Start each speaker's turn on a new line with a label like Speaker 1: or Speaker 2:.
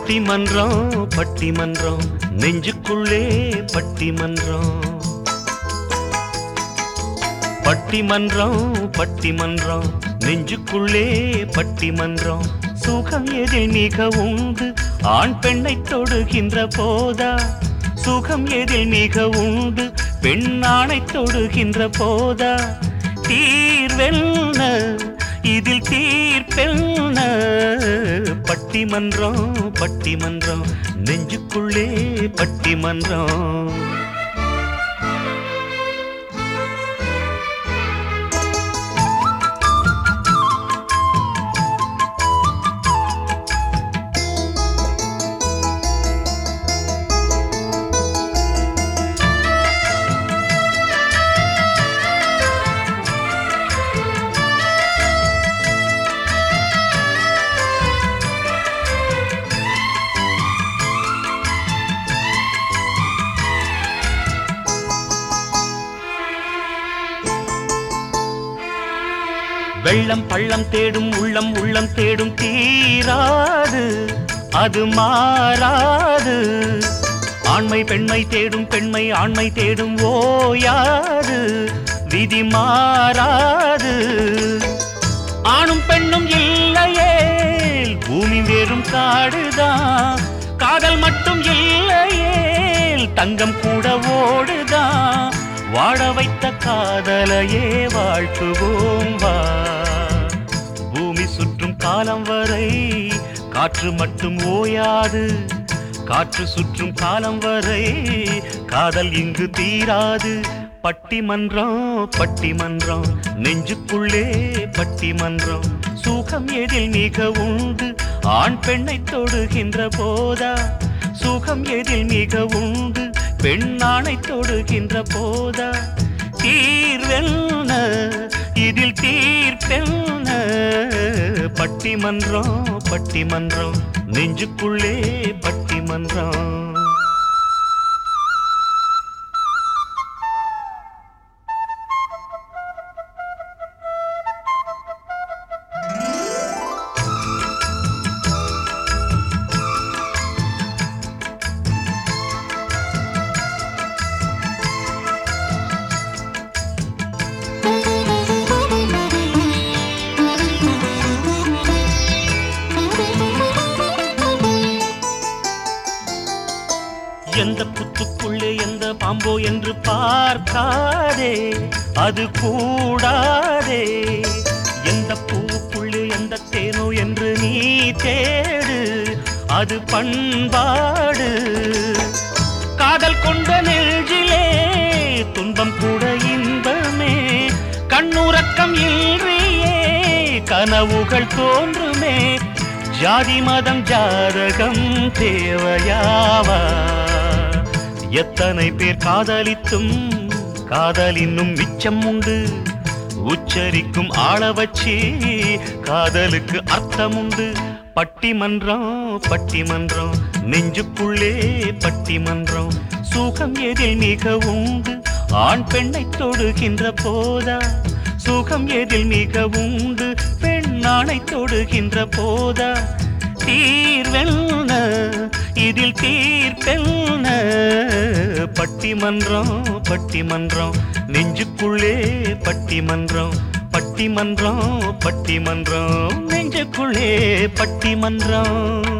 Speaker 1: பட்டிமன்றம் பட்டிமன்றம் நெஞ்சுக்குள்ளே பட்டிமன்றம் பட்டிமன்றம் பட்டிமன்றம் நெஞ்சுக்குள்ளே பட்டிமன்றம் சுகம் எதில் மிக உண்டு ஆண் பெண்ணை தொடுகின்ற போதா சுகம் எதில் மிக உண்டு பெண் ஆணை தொடுகின்ற போதா தீர்வெல்ன இதில் தீர்ப்பெல்ன பட்டிமன்றம் பட்டிமன்றம் நெஞ்சுக்குள்ளே பட்டிமன்றம் வெள்ளம் பள்ளம் தேடும் உள்ளம் உள்ளம் தேடும் தீராது அது மாறாது ஆண்மை பெண்மை தேடும் பெண்மை ஆண்மை தேடும் ஓயாது விதி மாறாது ஆணும் பெண்ணும் இல்லையே பூமி வெறும் காடுதான் காதல் மட்டும் இல்லையே தங்கம் கூட ஓடுதான் வாழ வைத்த காதலையே வாழ்த்துவோம் வா பூமி சுற்றும் காலம் வரை காற்று மட்டும் ஓயாது காற்று சுற்றும் காலம் வரை காதல் இங்கு தீராது பட்டிமன்றம் பட்டிமன்றம் நெஞ்சுக்குள்ளே பட்டிமன்றம் சுகம் எதில் மிக உண்டு ஆண் பெண்ணை தொடுகின்ற போதா சுகம் எதில் மிக உண்டு பெண் ஆணை தொடுகின்ற போதா தீர்வெல்ன இதில் தீர்ப்பெல்ன பட்டிமன்றம் பட்டிமன்றம் நெஞ்சுக்குள்ளே பட்டிமன்றம் எந்த புத்துக்குள்ளே எந்த பாம்போ என்று பார்க்காதே அது கூடாதே எந்த பூவுக்குள்ளே எந்த தேனோ என்று நீ தேடு அது பண்பாடு காதல் கொண்ட நெஞ்சிலே துன்பம் கூட இன்பமே கண்ணுறக்கம் இன்றியே கனவுகள் தோன்றுமே ஜாதி மதம் ஜாதகம் தேவையாவா எத்தனை பேர் காதலித்தும் காதல் இன்னும் மிச்சம் உண்டு உச்சரிக்கும் ஆள வச்சு காதலுக்கு அர்த்தம் உண்டு பட்டிமன்றம் பட்டிமன்றம் நெஞ்சுக்குள்ளே பட்டிமன்றம் சுகம் எதில் மிக உண்டு ஆண் பெண்ணை தொடுகின்ற போதா சுகம் எதில் மிக உண்டு பெண் ஆணை தொடுகின்ற போதா தீர்வெல்ன இதில் தீர்ப்பெல்ன பட்டிமன்றம் பட்டிமன்றம் நெஞ்சுக்குள்ளே பட்டிமன்றம் பட்டிமன்றம் பட்டிமன்றம் நெஞ்சுக்குள்ளே பட்டிமன்றம்